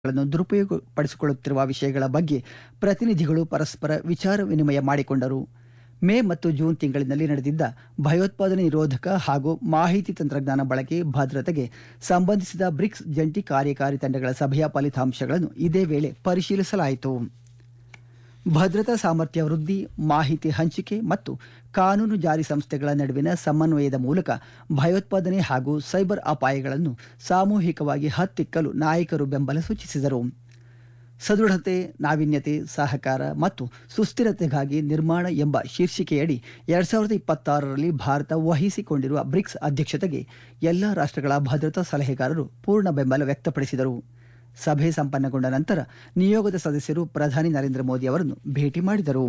ಗಳನ್ನು ದುರುಪಯೋಗಪಡಿಸಿಕೊಳ್ಳುತ್ತಿರುವ ವಿಷಯಗಳ ಬಗ್ಗೆ ಪ್ರತಿನಿಧಿಗಳು ಪರಸ್ಪರ ವಿಚಾರ ವಿನಿಮಯ ಮಾಡಿಕೊಂಡರು ಮೇ ಮತ್ತು ಜೂನ್ ತಿಂಗಳಿನಲ್ಲಿ ನಡೆದಿದ್ದ ಭಯೋತ್ಪಾದನೆ ನಿರೋಧಕ ಹಾಗೂ ಮಾಹಿತಿ ತಂತ್ರಜ್ಞಾನ ಬಳಕೆ ಭದ್ರತೆಗೆ ಸಂಬಂಧಿಸಿದ ಬ್ರಿಕ್ಸ್ ಜಂಟಿ ಕಾರ್ಯಕಾರಿ ತಂಡಗಳ ಸಭೆಯ ಫಲಿತಾಂಶಗಳನ್ನು ಇದೇ ವೇಳೆ ಪರಿಶೀಲಿಸಲಾಯಿತು ಭದ್ರತಾ ಸಾಮರ್ಥ್ಯ ವೃದ್ಧಿ ಮಾಹಿತಿ ಹಂಚಿಕೆ ಮತ್ತು ಕಾನೂನು ಜಾರಿ ಸಂಸ್ಥೆಗಳ ನಡುವಿನ ಸಮನ್ವಯದ ಮೂಲಕ ಭಯೋತ್ಪಾದನೆ ಹಾಗೂ ಸೈಬರ್ ಅಪಾಯಗಳನ್ನು ಸಾಮೂಹಿಕವಾಗಿ ಹತ್ತಿಕ್ಕಲು ನಾಯಕರು ಬೆಂಬಲ ಸೂಚಿಸಿದರು ಸದೃಢತೆ ನಾವೀನ್ಯತೆ ಸಹಕಾರ ಮತ್ತು ಸುಸ್ಥಿರತೆಗಾಗಿ ನಿರ್ಮಾಣ ಎಂಬ ಶೀರ್ಷಿಕೆಯಡಿ ಎರಡ್ ಸಾವಿರದ ಇಪ್ಪತ್ತಾರರಲ್ಲಿ ಭಾರತ ವಹಿಸಿಕೊಂಡಿರುವ ಬ್ರಿಕ್ಸ್ ಅಧ್ಯಕ್ಷತೆಗೆ ಎಲ್ಲ ರಾಷ್ಟ್ರಗಳ ಭದ್ರತಾ ಸಲಹೆಗಾರರು ಪೂರ್ಣ ಬೆಂಬಲ ವ್ಯಕ್ತಪಡಿಸಿದರು ಸಭೆ ಸಂಪನ್ನಗೊಂಡ ನಂತರ ನಿಯೋಗದ ಸದಸ್ಯರು ಪ್ರಧಾನಿ ನರೇಂದ್ರ ಮೋದಿ ಅವರನ್ನು ಭೇಟಿ ಮಾಡಿದರು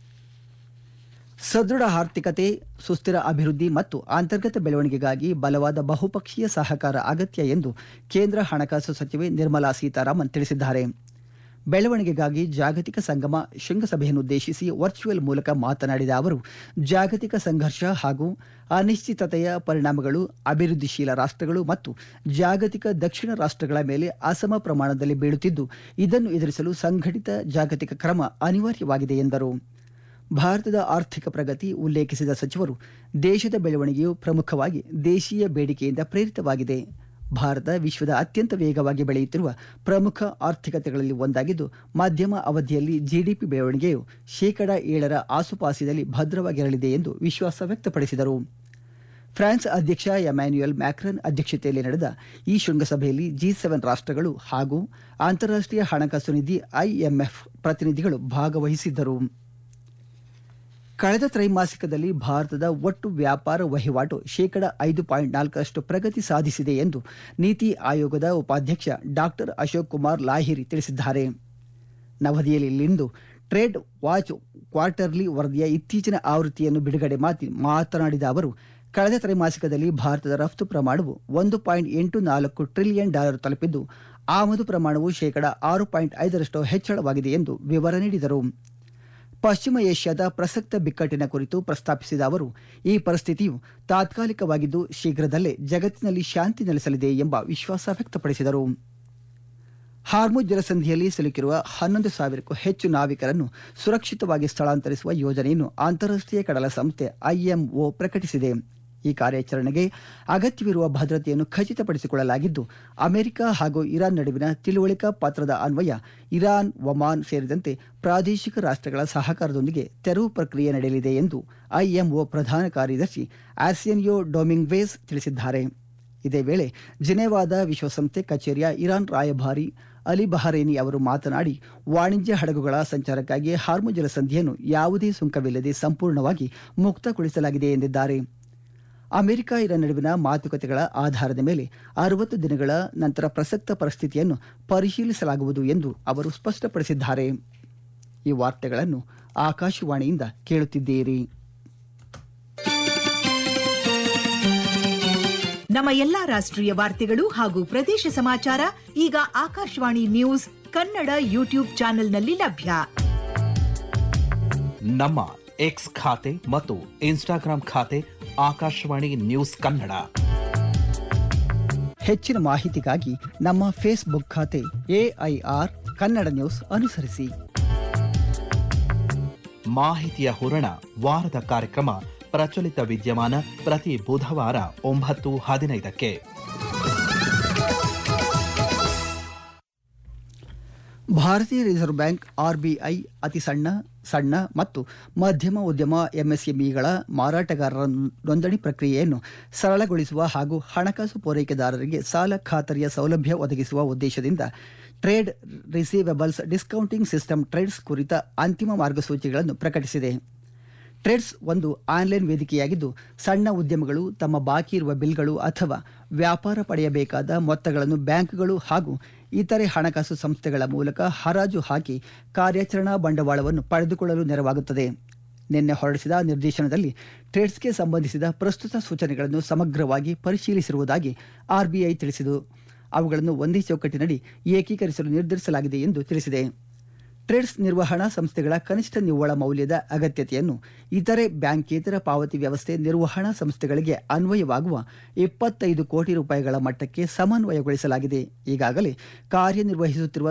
ಸದೃಢ ಆರ್ಥಿಕತೆ ಸುಸ್ಥಿರ ಅಭಿವೃದ್ಧಿ ಮತ್ತು ಅಂತರ್ಗತ ಬೆಳವಣಿಗೆಗಾಗಿ ಬಲವಾದ ಬಹುಪಕ್ಷೀಯ ಸಹಕಾರ ಅಗತ್ಯ ಎಂದು ಕೇಂದ್ರ ಹಣಕಾಸು ಸಚಿವೆ ನಿರ್ಮಲಾ ಸೀತಾರಾಮನ್ ತಿಳಿಸಿದ್ದಾರೆ ಬೆಳವಣಿಗೆಗಾಗಿ ಜಾಗತಿಕ ಸಂಗಮ ಶೃಂಗಸಭೆಯನ್ನುದ್ದೇಶಿಸಿ ವರ್ಚುವಲ್ ಮೂಲಕ ಮಾತನಾಡಿದ ಅವರು ಜಾಗತಿಕ ಸಂಘರ್ಷ ಹಾಗೂ ಅನಿಶ್ಚಿತತೆಯ ಪರಿಣಾಮಗಳು ಅಭಿವೃದ್ಧಿಶೀಲ ರಾಷ್ಟ್ರಗಳು ಮತ್ತು ಜಾಗತಿಕ ದಕ್ಷಿಣ ರಾಷ್ಟ್ರಗಳ ಮೇಲೆ ಅಸಮ ಪ್ರಮಾಣದಲ್ಲಿ ಬೀಳುತ್ತಿದ್ದು ಇದನ್ನು ಎದುರಿಸಲು ಸಂಘಟಿತ ಜಾಗತಿಕ ಕ್ರಮ ಅನಿವಾರ್ಯವಾಗಿದೆ ಎಂದರು ಭಾರತದ ಆರ್ಥಿಕ ಪ್ರಗತಿ ಉಲ್ಲೇಖಿಸಿದ ಸಚಿವರು ದೇಶದ ಬೆಳವಣಿಗೆಯು ಪ್ರಮುಖವಾಗಿ ದೇಶೀಯ ಬೇಡಿಕೆಯಿಂದ ಪ್ರೇರಿತವಾಗಿದೆ ಭಾರತ ವಿಶ್ವದ ಅತ್ಯಂತ ವೇಗವಾಗಿ ಬೆಳೆಯುತ್ತಿರುವ ಪ್ರಮುಖ ಆರ್ಥಿಕತೆಗಳಲ್ಲಿ ಒಂದಾಗಿದ್ದು ಮಧ್ಯಮ ಅವಧಿಯಲ್ಲಿ ಜಿಡಿಪಿ ಬೆಳವಣಿಗೆಯು ಶೇಕಡ ಏಳರ ಆಸುಪಾಸಿನಲ್ಲಿ ಭದ್ರವಾಗಿರಲಿದೆ ಎಂದು ವಿಶ್ವಾಸ ವ್ಯಕ್ತಪಡಿಸಿದರು ಫ್ರಾನ್ಸ್ ಅಧ್ಯಕ್ಷ ಎಮ್ಯಾನ್ಯುಯಲ್ ಮ್ಯಾಕ್ರನ್ ಅಧ್ಯಕ್ಷತೆಯಲ್ಲಿ ನಡೆದ ಈ ಶೃಂಗಸಭೆಯಲ್ಲಿ ಜಿ ಸೆವೆನ್ ರಾಷ್ಟ್ರಗಳು ಹಾಗೂ ಅಂತಾರಾಷ್ಟ್ರೀಯ ಹಣಕಾಸು ನಿಧಿ ಐಎಂಎಫ್ ಪ್ರತಿನಿಧಿಗಳು ಭಾಗವಹಿಸಿದ್ದರು ಕಳೆದ ತ್ರೈಮಾಸಿಕದಲ್ಲಿ ಭಾರತದ ಒಟ್ಟು ವ್ಯಾಪಾರ ವಹಿವಾಟು ಶೇಕಡ ಐದು ಪಾಯಿಂಟ್ ನಾಲ್ಕರಷ್ಟು ಪ್ರಗತಿ ಸಾಧಿಸಿದೆ ಎಂದು ನೀತಿ ಆಯೋಗದ ಉಪಾಧ್ಯಕ್ಷ ಡಾಕ್ಟರ್ ಅಶೋಕ್ ಕುಮಾರ್ ಲಾಹಿರಿ ತಿಳಿಸಿದ್ದಾರೆ ನವದೆಹಲಿಯಲ್ಲಿಂದು ಟ್ರೇಡ್ ವಾಚ್ ಕ್ವಾರ್ಟರ್ಲಿ ವರದಿಯ ಇತ್ತೀಚಿನ ಆವೃತ್ತಿಯನ್ನು ಬಿಡುಗಡೆ ಮಾಡಿ ಮಾತನಾಡಿದ ಅವರು ಕಳೆದ ತ್ರೈಮಾಸಿಕದಲ್ಲಿ ಭಾರತದ ರಫ್ತು ಪ್ರಮಾಣವು ಒಂದು ಪಾಯಿಂಟ್ ಎಂಟು ನಾಲ್ಕು ಟ್ರಿಲಿಯನ್ ಡಾಲರ್ ತಲುಪಿದ್ದು ಆಮದು ಪ್ರಮಾಣವು ಶೇಕಡ ಆರು ಪಾಯಿಂಟ್ ಐದರಷ್ಟು ಹೆಚ್ಚಳವಾಗಿದೆ ಎಂದು ವಿವರ ನೀಡಿದರು ಪಶ್ಚಿಮ ಏಷ್ಯಾದ ಪ್ರಸಕ್ತ ಬಿಕ್ಕಟ್ಟಿನ ಕುರಿತು ಪ್ರಸ್ತಾಪಿಸಿದ ಅವರು ಈ ಪರಿಸ್ಥಿತಿಯು ತಾತ್ಕಾಲಿಕವಾಗಿದ್ದು ಶೀಘ್ರದಲ್ಲೇ ಜಗತ್ತಿನಲ್ಲಿ ಶಾಂತಿ ನೆಲೆಸಲಿದೆ ಎಂಬ ವಿಶ್ವಾಸ ವ್ಯಕ್ತಪಡಿಸಿದರು ಹಾರ್ಮುಜ್ ಜಲಸಂಧಿಯಲ್ಲಿ ಸಿಲುಕಿರುವ ಹನ್ನೊಂದು ಸಾವಿರಕ್ಕೂ ಹೆಚ್ಚು ನಾವಿಕರನ್ನು ಸುರಕ್ಷಿತವಾಗಿ ಸ್ಥಳಾಂತರಿಸುವ ಯೋಜನೆಯನ್ನು ಅಂತಾರಾಷ್ಟ್ರೀಯ ಕಡಲ ಸಂಸ್ಥೆ ಐಎಂಒ ಪ್ರಕಟಿಸಿದೆ ಈ ಕಾರ್ಯಾಚರಣೆಗೆ ಅಗತ್ಯವಿರುವ ಭದ್ರತೆಯನ್ನು ಖಚಿತಪಡಿಸಿಕೊಳ್ಳಲಾಗಿದ್ದು ಅಮೆರಿಕ ಹಾಗೂ ಇರಾನ್ ನಡುವಿನ ತಿಳುವಳಿಕಾ ಪತ್ರದ ಅನ್ವಯ ಇರಾನ್ ಒಮಾನ್ ಸೇರಿದಂತೆ ಪ್ರಾದೇಶಿಕ ರಾಷ್ಟ್ರಗಳ ಸಹಕಾರದೊಂದಿಗೆ ತೆರವು ಪ್ರಕ್ರಿಯೆ ನಡೆಯಲಿದೆ ಎಂದು ಐಎಂಒ ಪ್ರಧಾನ ಕಾರ್ಯದರ್ಶಿ ಆರ್ಸಿಯನ್ಯೋ ಡೊಮಿಂಗ್ವೇಸ್ ತಿಳಿಸಿದ್ದಾರೆ ಇದೇ ವೇಳೆ ಜಿನೆವಾದ ವಿಶ್ವಸಂಸ್ಥೆ ಕಚೇರಿಯ ಇರಾನ್ ರಾಯಭಾರಿ ಅಲಿ ಬಹರೇನಿ ಅವರು ಮಾತನಾಡಿ ವಾಣಿಜ್ಯ ಹಡಗುಗಳ ಸಂಚಾರಕ್ಕಾಗಿ ಹಾರ್ಮು ಜಲಸಂಧಿಯನ್ನು ಯಾವುದೇ ಸುಂಕವಿಲ್ಲದೆ ಸಂಪೂರ್ಣವಾಗಿ ಮುಕ್ತಗೊಳಿಸಲಾಗಿದೆ ಎಂದಿದ್ದಾರೆ ಅಮೆರಿಕ ಇರಾನ್ ನಡುವಿನ ಮಾತುಕತೆಗಳ ಆಧಾರದ ಮೇಲೆ ಅರವತ್ತು ದಿನಗಳ ನಂತರ ಪ್ರಸಕ್ತ ಪರಿಸ್ಥಿತಿಯನ್ನು ಪರಿಶೀಲಿಸಲಾಗುವುದು ಎಂದು ಅವರು ಸ್ಪಷ್ಟಪಡಿಸಿದ್ದಾರೆ ಈ ವಾರ್ತೆಗಳನ್ನು ಆಕಾಶವಾಣಿಯಿಂದ ಕೇಳುತ್ತಿದ್ದೀರಿ ನಮ್ಮ ಎಲ್ಲಾ ರಾಷ್ಟ್ರೀಯ ವಾರ್ತೆಗಳು ಹಾಗೂ ಪ್ರದೇಶ ಸಮಾಚಾರ ಈಗ ಆಕಾಶವಾಣಿ ನ್ಯೂಸ್ ಕನ್ನಡ ಯೂಟ್ಯೂಬ್ ಚಾನೆಲ್ನಲ್ಲಿ ಲಭ್ಯ ನಮ್ಮ ಎಕ್ಸ್ ಖಾತೆ ಮತ್ತು ಇನ್ಸ್ಟಾಗ್ರಾಂ ಖಾತೆ ಆಕಾಶವಾಣಿ ನ್ಯೂಸ್ ಕನ್ನಡ ಹೆಚ್ಚಿನ ಮಾಹಿತಿಗಾಗಿ ನಮ್ಮ ಫೇಸ್ಬುಕ್ ಖಾತೆ ಎಐಆರ್ ಕನ್ನಡ ನ್ಯೂಸ್ ಅನುಸರಿಸಿ ಮಾಹಿತಿಯ ಹೂರಣ ವಾರದ ಕಾರ್ಯಕ್ರಮ ಪ್ರಚಲಿತ ವಿದ್ಯಮಾನ ಪ್ರತಿ ಬುಧವಾರ ಒಂಬತ್ತು ಹದಿನೈದಕ್ಕೆ ಭಾರತೀಯ ರಿಸರ್ವ್ ಬ್ಯಾಂಕ್ ಆರ್ಬಿಐ ಅತಿ ಸಣ್ಣ ಸಣ್ಣ ಮತ್ತು ಮಧ್ಯಮ ಉದ್ಯಮ ಎಂಎಸ್ಎಂಇಗಳ ಮಾರಾಟಗಾರರ ನೋಂದಣಿ ಪ್ರಕ್ರಿಯೆಯನ್ನು ಸರಳಗೊಳಿಸುವ ಹಾಗೂ ಹಣಕಾಸು ಪೂರೈಕೆದಾರರಿಗೆ ಸಾಲ ಖಾತರಿಯ ಸೌಲಭ್ಯ ಒದಗಿಸುವ ಉದ್ದೇಶದಿಂದ trade receivables discounting system TReDS ಕುರಿತ ಅಂತಿಮ ಮಾರ್ಗಸೂಚಿಗಳನ್ನು ಪ್ರಕಟಿಸಿದೆ ಟ್ರೇಡ್ಸ್ ಒಂದು ಆನ್ಲೈನ್ ವೇದಿಕೆಯಾಗಿದ್ದು ಸಣ್ಣ ಉದ್ಯಮಗಳು ತಮ್ಮ ಬಾಕಿ ಇರುವ ಬಿಲ್ಗಳು ಅಥವಾ ವ್ಯಾಪಾರ ಪಡೆಯಬೇಕಾದ ಮೊತ್ತಗಳನ್ನು ಬ್ಯಾಂಕ್ಗಳು ಹಾಗೂ ಇತರೆ ಹಣಕಾಸು ಸಂಸ್ಥೆಗಳ ಮೂಲಕ ಹರಾಜು ಹಾಕಿ ಕಾರ್ಯಾಚರಣಾ ಬಂಡವಾಳವನ್ನು ಪಡೆದುಕೊಳ್ಳಲು ನೆರವಾಗುತ್ತದೆ ನಿನ್ನೆ ಹೊರಡಿಸಿದ ನಿರ್ದೇಶನದಲ್ಲಿ ಟ್ರೇಡ್ಸ್ಗೆ ಸಂಬಂಧಿಸಿದ ಪ್ರಸ್ತುತ ಸೂಚನೆಗಳನ್ನು ಸಮಗ್ರವಾಗಿ ಪರಿಶೀಲಿಸಿರುವುದಾಗಿ ಆರ್ಬಿಐ ತಿಳಿಸಿತು ಅವುಗಳನ್ನು ಒಂದೇ ಚೌಕಟ್ಟಿನಡಿ ಏಕೀಕರಿಸಲು ನಿರ್ಧರಿಸಲಾಗಿದೆ ಎಂದು ತಿಳಿಸಿದೆ ಟ್ರೇಡ್ಸ್ ನಿರ್ವಹಣಾ ಸಂಸ್ಥೆಗಳ ಕನಿಷ್ಠ ನಿವ್ವಳ ಮೌಲ್ಯದ ಅಗತ್ಯತೆಯನ್ನು ಇತರೆ ಬ್ಯಾಂಕೇತರ ಪಾವತಿ ವ್ಯವಸ್ಥೆ ನಿರ್ವಹಣಾ ಸಂಸ್ಥೆಗಳಿಗೆ ಅನ್ವಯವಾಗುವ ಇಪ್ಪತ್ತೈದು ಕೋಟಿ ರೂಪಾಯಿಗಳ ಮಟ್ಟಕ್ಕೆ ಸಮನ್ವಯಗೊಳಿಸಲಾಗಿದೆ ಈಗಾಗಲೇ ಕಾರ್ಯನಿರ್ವಹಿಸುತ್ತಿರುವ